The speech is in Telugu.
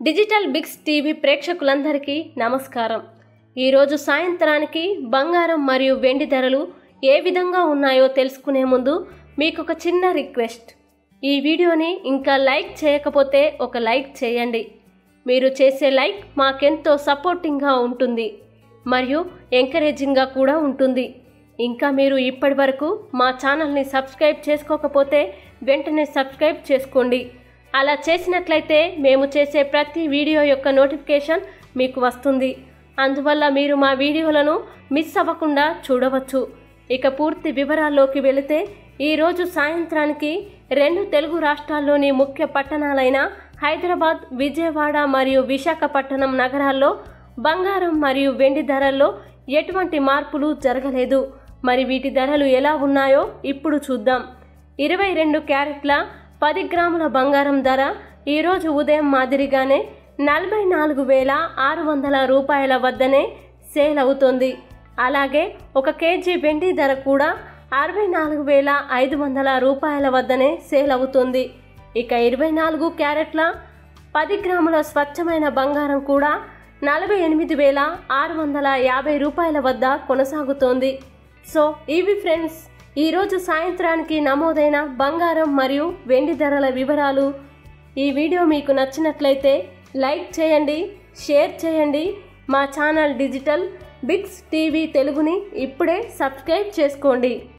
డిజిటల్ బిగ్స్ టీవీ ప్రేక్షకులందరికీ నమస్కారం ఈరోజు సాయంత్రానికి బంగారం మరియు వెండి ధరలు ఏ విధంగా ఉన్నాయో తెలుసుకునే ముందు మీకు ఒక చిన్న రిక్వెస్ట్ ఈ వీడియోని ఇంకా లైక్ చేయకపోతే ఒక లైక్ చేయండి మీరు చేసే లైక్ మాకెంతో సపోర్టింగ్గా ఉంటుంది మరియు ఎంకరేజింగ్గా కూడా ఉంటుంది ఇంకా మీరు ఇప్పటి వరకు మా ఛానల్ని సబ్స్క్రైబ్ చేసుకోకపోతే వెంటనే సబ్స్క్రైబ్ చేసుకోండి అలా చేసినట్లయితే మేము చేసే ప్రతి వీడియో యొక్క నోటిఫికేషన్ మీకు వస్తుంది అందువల్ల మీరు మా వీడియోలను మిస్ అవ్వకుండా చూడవచ్చు ఇక పూర్తి వివరాల్లోకి వెళితే ఈరోజు సాయంత్రానికి రెండు తెలుగు రాష్ట్రాల్లోని ముఖ్య పట్టణాలైన హైదరాబాద్ విజయవాడ మరియు విశాఖపట్నం నగరాల్లో బంగారం మరియు వెండి ధరల్లో ఎటువంటి మార్పులు జరగలేదు మరి వీటి ధరలు ఎలా ఉన్నాయో ఇప్పుడు చూద్దాం ఇరవై రెండు క్యారెట్ల పది గ్రాముల బంగారం ధర ఈరోజు ఉదయం మాదిరిగానే నలభై నాలుగు వేల ఆరు వందల రూపాయల వద్దనే సేల్ అవుతోంది అలాగే ఒక కేజీ వెండి ధర కూడా అరవై నాలుగు వేల ఐదు వందల రూపాయల వద్దనే సేల్ అవుతుంది ఇక ఇరవై నాలుగు క్యారెట్ల పది గ్రాముల స్వచ్ఛమైన బంగారం కూడా నలభై ఎనిమిది వేల ఆరు వందల యాభై రూపాయల వద్ద కొనసాగుతోంది సో ఇవి ఫ్రెండ్స్ ఈరోజు సాయంత్రానికి నమోదైన బంగారం మరియు వెండి ధరల వివరాలు ఈ వీడియో మీకు నచ్చినట్లయితే లైక్ చేయండి షేర్ చేయండి మా ఛానల్ డిజిటల్ బిగ్స్ టీవీ తెలుగుని ఇప్పుడే సబ్స్క్రైబ్ చేసుకోండి